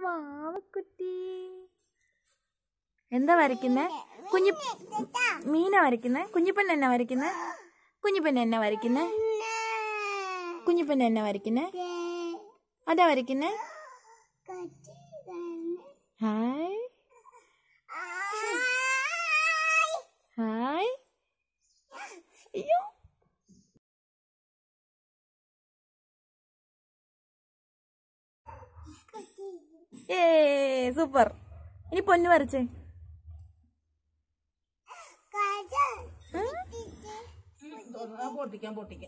വാവക്കുട്ടി എന്താ വരയ്ക്കുന്നേ കുഞ്ഞി മീന വരയ്ക്കുന്നേ കുഞ്ഞിപ്പൻ എന്നാ വരയ്ക്കുന്നേ കുഞ്ഞിപ്പൻ എന്നാ വരയ്ക്കുന്നേ കുഞ്ഞിപ്പൻ എന്നാ വരയ്ക്കുന്നേ അതാ വരയ്ക്കുന്നേ ഹായ് ഹായ് അയ്യോ ഏ സൂപ്പർ ഇനി പൊന്നു വരച്ചേ പൊട്ടിക്കാൻ പൊട്ടിക്കാൻ